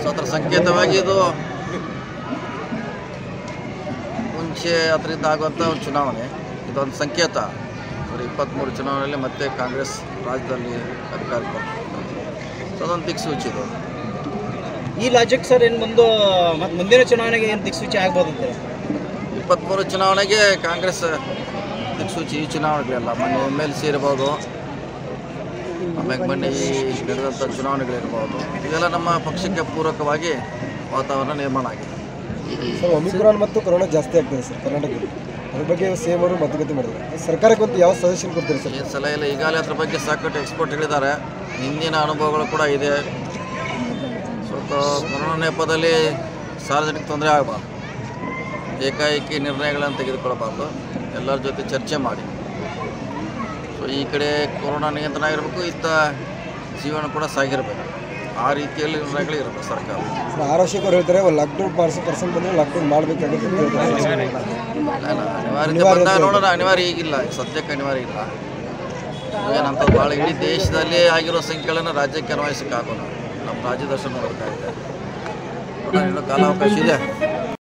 so ಅದರ ಸಂಕೇತವಾಗಿ ಇದು ಮುಂಚೆ ಅದರಿಂದ ಆಗುವಂಥ ಒಂದು ಚುನಾವಣೆ ಇದೊಂದು ಸಂಕೇತ ಅವರು ಇಪ್ಪತ್ತ್ಮೂರು ಚುನಾವಣೆಯಲ್ಲಿ ಮತ್ತೆ ಕಾಂಗ್ರೆಸ್ ರಾಜ್ಯದಲ್ಲಿ ಅಧಿಕಾರಕ್ಕೆ ಬರ್ತದೆ ಸೊ ಅದೊಂದು ದಿಕ್ಸೂಚಿ ಇದು ಈ ಲಾಜಿಕ್ ಸರ್ ಏನು ಮುಂದೆ ಮತ್ತೆ ಮುಂದಿನ ಚುನಾವಣೆಗೆ ಏನು ದಿಕ್ಸೂಚಿ ಆಗ್ಬೋದು ಅಂತಾರೆ ಇಪ್ಪತ್ತ್ಮೂರು ಚುನಾವಣೆಗೆ ಕಾಂಗ್ರೆಸ್ ದಿಕ್ಸೂಚಿ ಈ ಚುನಾವಣೆಗಳೆಲ್ಲ ಮೊನ್ನೆ ಎಮ್ ಎಲ್ ಸಿ ಇರ್ಬೋದು ಆಮೇಲೆ ಮೊನ್ನೆ ಈ ನಡೆದಂಥ ಚುನಾವಣೆಗಳಿರ್ಬೋದು ಇದೆಲ್ಲ ನಮ್ಮ ಪಕ್ಷಕ್ಕೆ ಪೂರಕವಾಗಿ ವಾತಾವರಣ ನಿರ್ಮಾಣ ಆಗಿದೆ ಸರ್ ಒಮಿಕ್ರಾನ್ ಮತ್ತು ಕೊರೋನಾ ಜಾಸ್ತಿ ಆಗ್ತದೆ ಸರ್ ಕರ್ನಾಟಕದಲ್ಲಿ ಅದ್ರ ಬಗ್ಗೆ ಸೇಮ್ ಅವರು ಮಾತುಕತೆ ಮಾಡಿದ್ದಾರೆ ಸರ್ಕಾರಕ್ಕೆ ಒಂದು ಯಾವ ಸಜೆಷನ್ ಕೊಡ್ತೀರಿ ಸರ್ ಈ ಸಲ ಎಲ್ಲ ಈಗಾಗಲೇ ಅದ್ರ ಬಗ್ಗೆ ಸಾಕಷ್ಟು ಎಕ್ಸ್ಪರ್ಟ್ ಹೇಳಿದ್ದಾರೆ ಹಿಂದಿನ ಅನುಭವಗಳು ಕೂಡ ಇದೆ ಸ್ವಲ್ಪ ಕೊರೋನಾ ನೆಪದಲ್ಲಿ ಸಾರ್ವಜನಿಕ ತೊಂದರೆ ಆಗಬಾರ್ದು ಏಕಾಏಕಿ ನಿರ್ಣಯಗಳನ್ನು ತೆಗೆದುಕೊಳ್ಳಬಾರ್ದು ಎಲ್ಲರ ಜೊತೆ ಚರ್ಚೆ ಮಾಡಿ ಸೊ ಈ ಕಡೆ ಕೊರೋನಾ ನಿಯಂತ್ರಣ ಆಗಿರಬೇಕು ಇತ್ತ ಜೀವನ ಕೂಡ ಸಾಗಿರಬೇಕು ಆ ರೀತಿಯಲ್ಲಿ ನಿರ್ಣಯಗಳು ಇರಬೇಕು ಸರ್ಕಾರ ಸರ್ ಆರೋಗ್ಯಕ್ಕೆ ಅವ್ರು ಹೇಳ್ತಾರೆ ಲಾಕ್ಡೌನ್ ಮಾಡಿಸೋ ಪರ್ಸೆಂಟ್ ಬಂದರೆ ಲಾಕ್ಡೌನ್ ಮಾಡಬೇಕಾಗುತ್ತೆ ಅಂತ ಹೇಳ್ತಾರೆ ಅಲ್ಲ, ಅನಿವಾರ್ಯತೆ ಬಂದಾಗ ನೋಡೋಣ ಅನಿವಾರ್ಯ ಈಗಿಲ್ಲ ಸದ್ಯಕ್ಕೆ ಅನಿವಾರ್ಯ ಇಲ್ಲ ಏನಂತ ಭಾಳ ಇಡೀ ದೇಶದಲ್ಲಿ ಆಗಿರೋ ಸಂಖ್ಯೆಗಳನ್ನು ರಾಜ್ಯಕ್ಕೆ ಅನ್ವಯಿಸೋಕ್ಕಾಗೋಲ್ಲ ನಮ್ಮ ರಾಜ್ಯದಷ್ಟು ನೋಡಬೇಕಾಗಿದೆ ನೋಡೋಣ, ಇನ್ನೂ ಕಾಲಾವಕಾಶ ಇದೆ